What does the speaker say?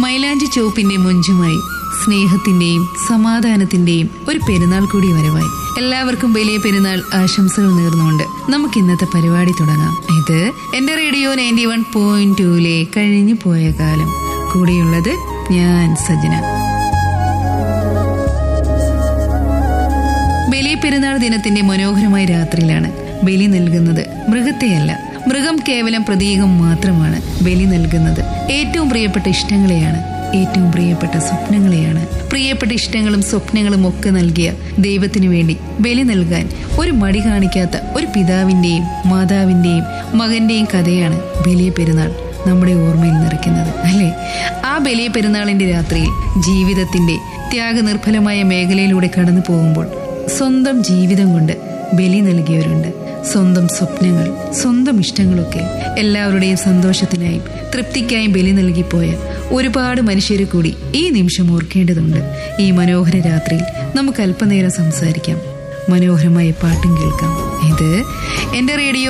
മൈലാഞ്ചി ചോപ്പിന്റെ മൊഞ്ചുമായി സ്നേഹത്തിന്റെയും സമാധാനത്തിന്റെയും ഒരു പെരുന്നാൾ കൂടി വരവായി എല്ലാവർക്കും വലിയ പെരുന്നാൾ ആശംസകൾ നേർന്നുകൊണ്ട് നമുക്ക് ഇന്നത്തെ പരിപാടി തുടങ്ങാം ഇത് എന്റെ റേഡിയോ നയൻറ്റി വൺ പോയിന്റ് ടൂലെ കഴിഞ്ഞു പോയ കാലം കൂടെയുള്ളത് ഞാൻ സജന ബലി പെരുന്നാൾ ദിനത്തിന്റെ മനോഹരമായ രാത്രിയിലാണ് ബലി നൽകുന്നത് മൃഗത്തെയല്ല മൃഗം കേവലം പ്രതീകം മാത്രമാണ് ബലി നൽകുന്നത് ഏറ്റവും പ്രിയപ്പെട്ട ഇഷ്ടങ്ങളെയാണ് ഏറ്റവും പ്രിയപ്പെട്ട സ്വപ്നങ്ങളെയാണ് പ്രിയപ്പെട്ട ഇഷ്ടങ്ങളും സ്വപ്നങ്ങളും ഒക്കെ നൽകിയ ദൈവത്തിനു വേണ്ടി ബലി നൽകാൻ ഒരു മടി കാണിക്കാത്ത ഒരു പിതാവിന്റെയും മാതാവിന്റെയും മകന്റെയും കഥയാണ് ബലിയ പെരുന്നാൾ നമ്മുടെ ഓർമ്മയിൽ നിറയ്ക്കുന്നത് അല്ലേ ആ ബലിയ പെരുന്നാളിന്റെ രാത്രിയിൽ ജീവിതത്തിന്റെ ത്യാഗനിർഭലമായ മേഖലയിലൂടെ കടന്നു പോകുമ്പോൾ സ്വന്തം ജീവിതം കൊണ്ട് ബലി നൽകിയവരുണ്ട് സ്വന്തം സ്വപ്നങ്ങൾ സ്വന്തം ഇഷ്ടങ്ങളൊക്കെ എല്ലാവരുടെയും സന്തോഷത്തിനായും തൃപ്തിക്കായും ബലി നൽകിപ്പോയ ഒരുപാട് മനുഷ്യരെ കൂടി ഈ നിമിഷം ഓർക്കേണ്ടതുണ്ട് ഈ മനോഹര രാത്രിയിൽ നമുക്ക് അല്പനേരം സംസാരിക്കാം മനോഹരമായ പാട്ടും കേൾക്കാം ഇത് എന്റെ റേഡിയോ